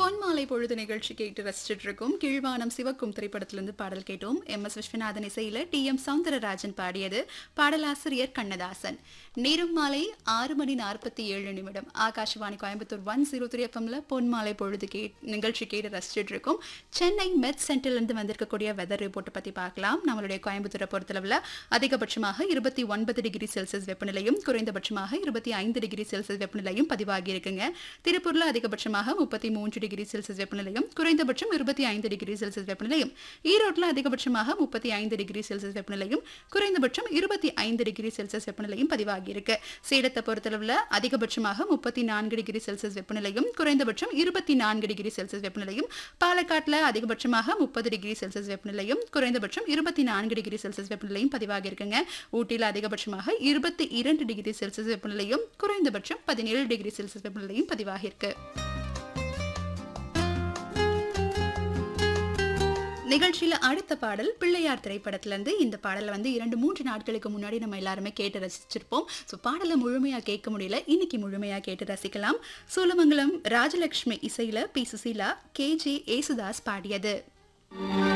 பொன்மாலை பொழுது நிகழ்ச்சி கேட்டு ரசிச்சுட்டு இருக்கோம் கீழ்வானம் சிவக்கும் திரைப்படத்திலிருந்து பாடல் கேட்டோம் எம் எஸ் விஸ்வநாதன் இசையில டி எம் சவுந்தரராஜன் பாடியது பாடலாசிரியர் கண்ணதாசன் நேரம் மாலை ஆறு மணி நாற்பத்தி ஏழு நிமிடம் Akashvani Coimbatore one zero three எஃப்எம்ல பொன்மாலை பொழுது கே நிகழ்ச்சி கேட்டு ரசிச்சுட்டு இருக்கோம் சென்னை மெட் சென்டர்ல இருந்து வந்திருக்கக்கூடிய வெதர் ரிப்போர்ட்டை பத்தி பார்க்கலாம் நம்மளுடைய கோயம்புத்தூரை பொறுத்தளவுல அதிகபட்சமாக இருபத்தி ஒன்பது டிகிரி செல்சியஸ் வெப்பநிலையும் குறைந்தபட்சமாக இருபத்தி ஐந்து டிகிரி செல்சியஸ் வெப்பநிலையும் பதிவாகி இருக்குங்க திருப்பூர்ல அதிகபட்சமாக முப்பத்தி மூன்று டிகிரி செல்சியஸ் வெப்பநிலையும் குறைந்தபட்சம் இருபத்தி ஐந்து டிகிரி செல்சியஸ் வெப்பநிலையும் ஈரோட்டில் அதிகபட்சமாக முப்பத்தி ஐந்து டிகிரி செல்சியஸ் வெப்பநிலையும் குறைந்தபட்சம் இருபத்தி ஐந்து டிகிரி செல்சியஸ் வெப்பநிலையும் பதிவாகி இருக்கு சேலத்தை பொறுத்தளவில் அதிகபட்சமாக முப்பத்தி நான்கு டிகிரி செல்சியஸ் வெப்பநிலையும் குறைந்தபட்சம் இருபத்தி நான்கு டிகிரி செல்சியஸ் வெப்பநிலையும் பாலக்காட்டில் அதிகபட்சமாக முப்பது டிகிரி செல்சியஸ் வெப்பநிலையும் குறைந்தபட்சம் இருபத்தி நான்கு டிகிரி செல்சியஸ் வெப்பநிலையும் பதிவாகி இருக்குங்க ஊட்டியில் அதிகபட்சமாக இருபத்தி இரண்டு டிகிரி செல்சியஸ் வெப்பநிலையும் குறைந்தபட்சம் பதினேழு டிகிரி செல்சியஸ் வெப்பநிலையும் பதிவாகி இருக்கு நிகழ்ச்சியில அடுத்த பாடல் பிள்ளையார் திரைப்படத்துல இருந்து இந்த பாடலை வந்து இரண்டு மூன்று நாட்களுக்கு முன்னாடி நம்ம எல்லாருமே கேட்டு ரசிச்சிருப்போம் ஸோ பாடலை முழுமையா கேட்க முடியல இன்னைக்கு முழுமையா கேட்டு ரசிக்கலாம் சூலமங்கலம் ராஜலட்சுமி இசையில P Susheela K J Yesudas பாடியது